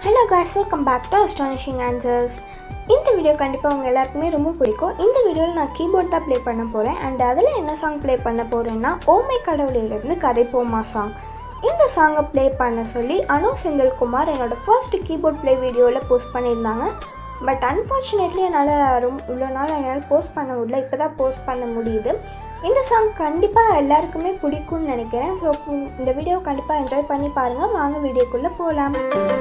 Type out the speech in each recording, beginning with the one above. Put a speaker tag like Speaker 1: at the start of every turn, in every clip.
Speaker 1: hello guys welcome back to astonishing answers இந்த video கண்டிப்பாக உங்கள் எல்லாருக்குமே ரொம்ப பிடிக்கும் இந்த வீடியோவில் நான் கீபோர்ட் தான் ப்ளே பண்ண போகிறேன் அண்ட் அதில் என்ன சாங் ப்ளே பண்ண போகிறேன்னா ஓமை கடவுளிலிருந்து கதை போமா சாங் இந்த சாங்கை ப்ளே பண்ண சொல்லி அனு செந்தில்குமார் என்னோட ஃபர்ஸ்ட் கீபோர்ட் ப்ளே வீடியோவில் போஸ்ட் பண்ணியிருந்தாங்க பட் அன்ஃபார்ச்சுனேட்லி என்னால் ரொம்ப இவ்வளோ நாள் என்னால் போஸ்ட் பண்ண முடியல இப்போ தான் போஸ்ட் பண்ண முடியுது இந்த சாங் கண்டிப்பாக எல்லாருக்குமே பிடிக்கும்னு நினைக்கிறேன் ஸோ இந்த வீடியோ கண்டிப்பாக என்ஜாய் பண்ணி பாருங்கள் வாங்க வீடியோக்குள்ளே போகலாம்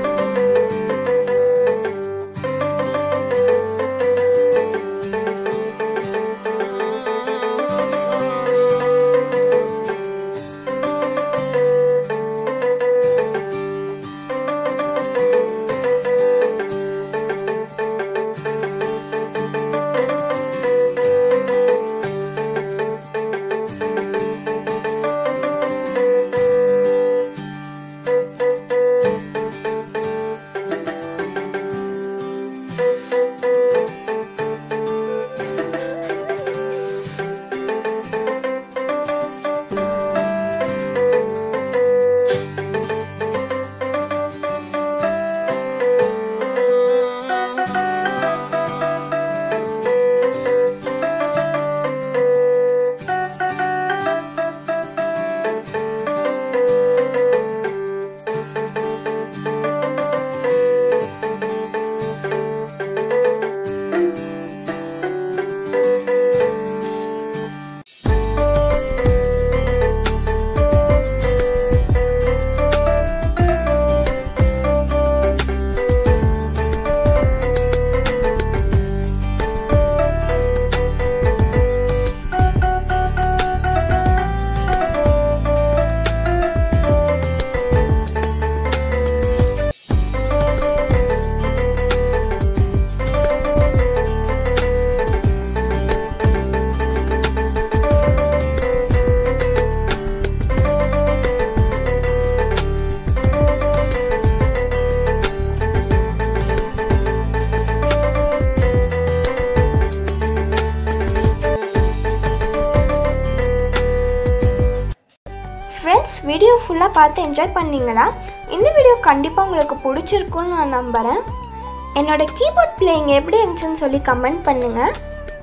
Speaker 1: ஃப்ரெண்ட்ஸ் வீடியோ ஃபுல்லாக பார்த்து என்ஜாய் பண்ணீங்களா இந்த வீடியோ கண்டிப்பாக உங்களுக்கு பிடிச்சிருக்குன்னு நான் நம்புகிறேன் என்னோட கீபோர்ட் பிளேயிங் எப்படி இருந்துச்சுன்னு சொல்லி கமெண்ட் பண்ணுங்கள்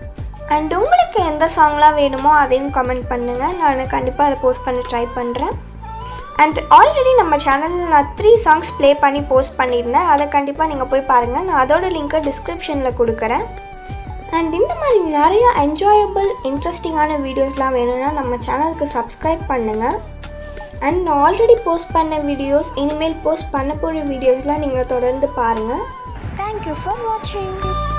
Speaker 1: அண்ட் உங்களுக்கு எந்த சாங்லாம் வேணுமோ அதையும் கமெண்ட் பண்ணுங்கள் நான் கண்டிப்பாக அதை போஸ்ட் பண்ண ட்ரை பண்ணுறேன் அண்ட் ஆல்ரெடி நம்ம சேனலில் நான் த்ரீ சாங்ஸ் ப்ளே பண்ணி போஸ்ட் பண்ணியிருந்தேன் அதை கண்டிப்பாக நீங்கள் போய் பாருங்கள் நான் அதோட லிங்க்கை டிஸ்கிரிப்ஷனில் கொடுக்குறேன் அண்ட் இந்த மாதிரி நிறைய என்ஜாயபிள் இன்ட்ரெஸ்டிங்கான வீடியோஸ்லாம் வேணும்னா நம்ம சேனலுக்கு சப்ஸ்கிரைப் பண்ணுங்கள் அண்ட் நான் ஆல்ரெடி போஸ்ட் பண்ண வீடியோஸ் இனிமேல் போஸ்ட் பண்ண போகிற வீடியோஸ்லாம் நீங்கள் தொடர்ந்து பாருங்கள் தேங்க்யூ ஃபார் வாட்சிங்